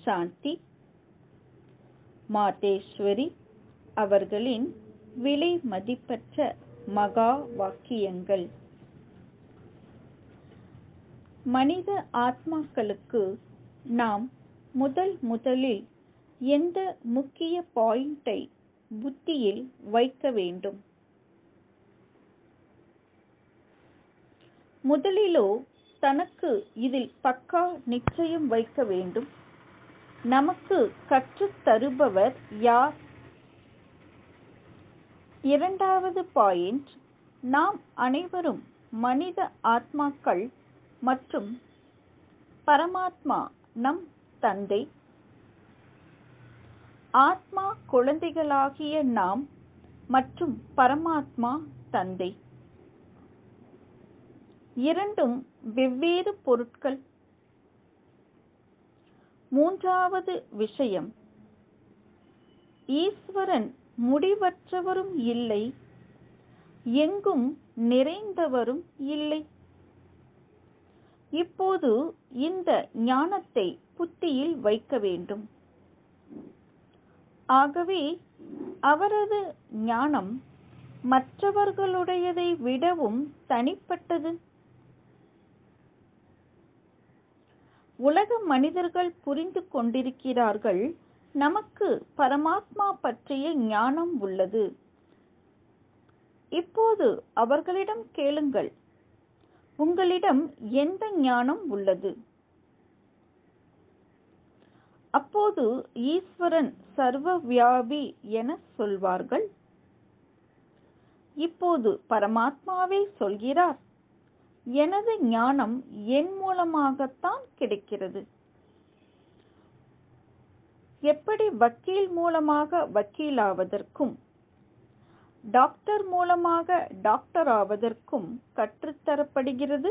சாந்தி மாதேஸ்வரி அவர்களின் விலை மதிப்பற்ற மகா வாக்கியங்கள் மனித ஆத்மாக்களுக்கு நாம் முதல் முதலில் எந்த முக்கிய பாயிண்டை புத்தியில் வைக்க வேண்டும் முதலிலோ தனக்கு இதில் பக்கா நிச்சயம் வைக்க வேண்டும் நமக்கு கற்றுத் தருபவர் யார் இரண்டாவது பாயிண்ட் நாம் அனைவரும் மனித ஆத்மாக்கள் மற்றும் பரமாத்மா நம் தந்தை ஆத்மா குழந்தைகளாகிய நாம் மற்றும் பரமாத்மா தந்தை இரண்டும் வெவ்வேறு பொருட்கள் மூன்றாவது விஷயம் ஈஸ்வரன் முடிவற்றவரும் இல்லை எங்கும் நிறைந்தவரும் இல்லை இப்போது இந்த ஞானத்தை புத்தியில் வைக்க வேண்டும் ஆகவே அவரது ஞானம் மற்றவர்களுடையதை விடவும் தனிப்பட்டது உலக மனிதர்கள் புரிந்து கொண்டிருக்கிறார்கள் நமக்கு பரமாத்மா பற்றிய ஞானம் உள்ளது இப்போது அவர்களிடம் கேளுங்கள் உங்களிடம் எந்த ஞானம் உள்ளது அப்போது ஈஸ்வரன் சர்வ வியாபி என சொல்வார்கள் இப்போது பரமாத்மாவே சொல்கிறார் எனது ஞானம் என் மூலமாகத்தான் கிடைக்கிறது எப்படி வக்கீல் மூலமாக வக்கீலாவதற்கும் டாக்டர் மூலமாக டாக்டர் ஆவதற்கும் கற்றுத்தரப்படுகிறது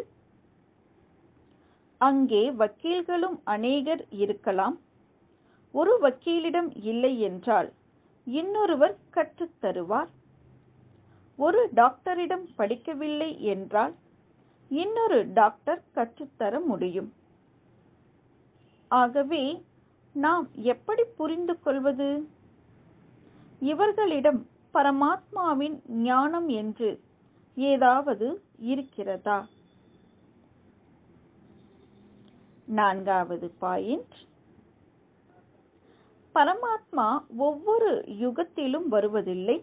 அங்கே வக்கீல்களும் அநேகர் இருக்கலாம் ஒரு வக்கீலிடம் இல்லை என்றால் இன்னொருவர் கற்றுத் தருவார் ஒரு டாக்டரிடம் படிக்கவில்லை என்றால் இன்னொரு டாக்டர் கற்றுத்தர முடியும் ஆகவே நாம் எப்படி புரிந்து கொள்வது இவர்களிடம் பரமாத்மாவின் ஞானம் என்று ஏதாவது இருக்கிறதா நான்காவது பாயிண்ட் பரமாத்மா ஒவ்வொரு யுகத்திலும் வருவதில்லை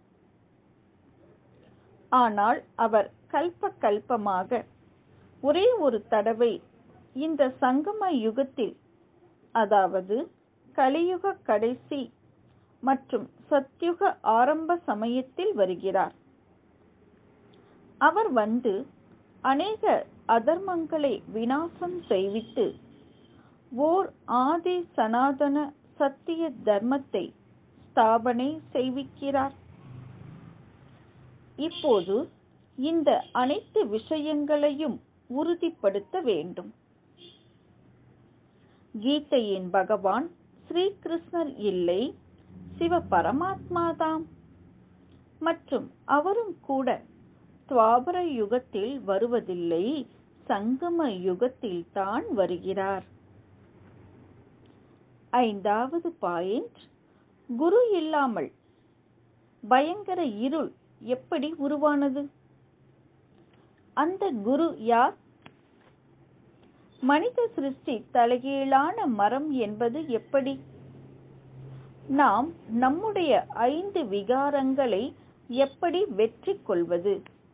ஆனால் அவர் கல்ப கல்பமாக ஒரே ஒரு தடவை இந்த சங்கம யுகத்தில் அதாவது கலியுக கடைசி மற்றும் சத்யுக ஆரம்ப சமயத்தில் வருகிறார் அவர் வந்து அநேக அதர்மங்களை வினாசம் செய்வித்து ஓர் ஆதி சனாதன சத்திய தர்மத்தை ஸ்தாபனை செய்விக்கிறார் இப்போது இந்த அனைத்து விஷயங்களையும் உறுதிப்படுத்த வேண்டும் கீதையின் பகவான் ஸ்ரீகிருஷ்ணர் இல்லை சிவ பரமாத்மாதாம் மற்றும் அவரும் கூட துவாபர யுகத்தில் வருவதில்லை சங்கம யுகத்தில் தான் வருகிறார் ஐந்தாவது பாயிண்ட் குரு இல்லாமல் பயங்கர இருள் எப்படி உருவானது அந்த குரு யார் மனித சிருஷ்டி தலைகீழான மரம் என்பது எப்படி நாம் நம்முடைய ஐந்து விகாரங்களை எப்படி வெற்றி கொள்வது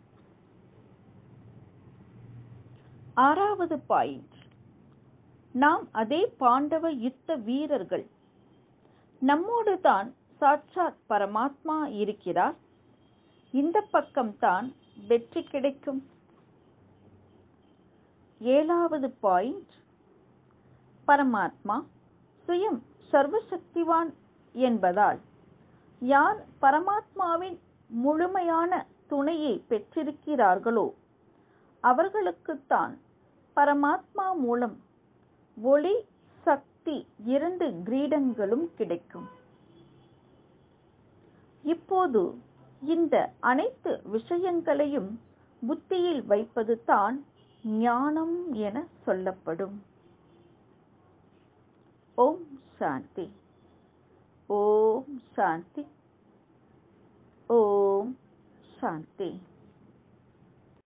ஆறாவது பாயிண்ட் நாம் அதே பாண்டவ யுத்த வீரர்கள் நம்மோடு தான் சாட்சாத் பரமாத்மா இருக்கிறார் இந்த பக்கம்தான் வெற்றி கிடைக்கும் ஏழாவது பாயிண்ட் பரமாத்மா சுயம் சர்வசக்திவான் என்பதால் யார் பரமாத்மாவின் முழுமையான துணையை பெற்றிருக்கிறார்களோ அவர்களுக்குத்தான் பரமாத்மா மூலம் ஒளி சக்தி இரண்டு கிரீடங்களும் கிடைக்கும் இப்போது இந்த அனைத்து விஷயங்களையும் புத்தியில் வைப்பது தான் ஞானம் என சொல்லப்படும் ஓம் சாந்தி ஓம் சாந்தி ஓம் சாந்தி